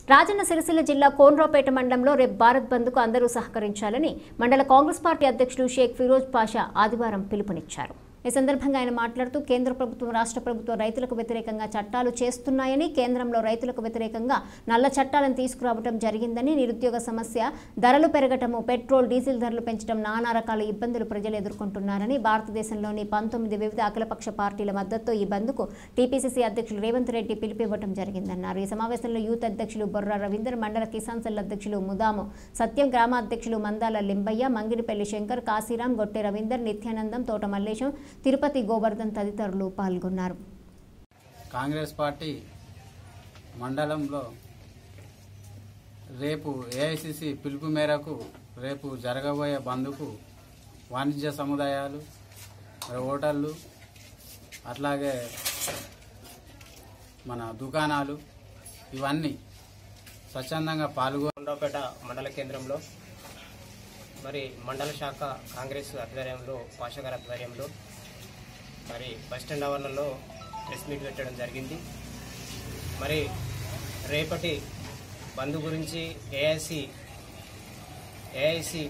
రాజన్న సిరిసిల్ల జిల్లా కోన్రాపేట మండలంలో రేపు భారత్ బంద్కు అందరూ సహకరించాలని మండల కాంగ్రెస్ పార్టీ అధ్యక్షుడు షేక్ ఫిరోజ్ పాషా ఆదివారం పిలుపునిచ్చారు ఈ సందర్భంగా ఆయన మాట్లాడుతూ కేంద్ర ప్రభుత్వం రాష్ట్ర ప్రభుత్వం రైతులకు వ్యతిరేకంగా చట్టాలు చేస్తున్నాయని కేంద్రంలో రైతులకు వ్యతిరేకంగా నల్ల చట్టాలను తీసుకురావడం జరిగిందని నిరుద్యోగ సమస్య ధరలు పెరగటము పెట్రోల్ డీజిల్ ధరలు పెంచడం నానా రకాల ఇబ్బందులు ప్రజలు ఎదుర్కొంటున్నారని భారతదేశంలోని పంతొమ్మిది వివిధ అఖిలపక్ష పార్టీల మద్దతుతో ఈ బంద్కు టీపీసీసీ అధ్యక్షులు రేవంత్ రెడ్డి పిలుపివ్వడం జరిగిందన్నారు ఈ సమావేశంలో యూత్ అధ్యక్షులు బొర్రా రవీందర్ మండల కిసాన్ సెల్ అధ్యక్షులు ముదాము సత్యం గ్రామ అధ్యక్షులు మందాల లింబయ్య మంగిడిపల్లి శంకర్ కాశీరాం గొట్టె రవీందర్ నిత్యానందం తోట మల్లేశం తిరుపతి గోవర్ధన్ తదితరులు పాల్గొన్నారు కాంగ్రెస్ పార్టీ మండలంలో రేపు ఏఐసిసి పిలుపు మేరకు రేపు జరగబోయే బంద్కు వాణిజ్య సముదాయాలు మరి హోటళ్ళు అట్లాగే మన దుకాణాలు ఇవన్నీ స్వచ్ఛందంగా పాల్గొ కొండపేట మండల కేంద్రంలో మరి మండల శాఖ కాంగ్రెస్ ఆధ్వర్యంలో పాషగారి ఆధ్వర్యంలో మరి బస్టాండ్ ఆవరణలో ప్రెస్ మీట్ పెట్టడం జరిగింది మరి రేపటి బంద్ గురించి ఏఐసి ఏఐసి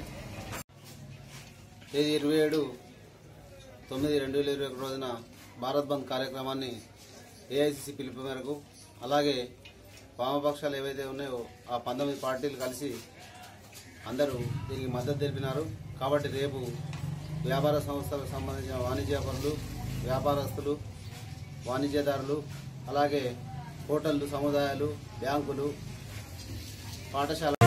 తేదీ ఇరవై ఏడు తొమ్మిది రెండు వేల ఇరవై ఒకటి రోజున భారత్ బంద్ కార్యక్రమాన్ని ఏఐసిసి పిలుపు మేరకు అలాగే వామపక్షాలు ఏవైతే ఉన్నాయో ఆ పంతొమ్మిది పార్టీలు కలిసి అందరూ దీనికి మద్దతు తెలిపినారు కాబట్టి రేపు వ్యాపార సంస్థలకు సంబంధించిన వాణిజ్య పనులు వ్యాపారస్తులు వాణిజ్యదారులు అలాగే హోటళ్లు సముదాయాలు బ్యాంకులు పాఠశాల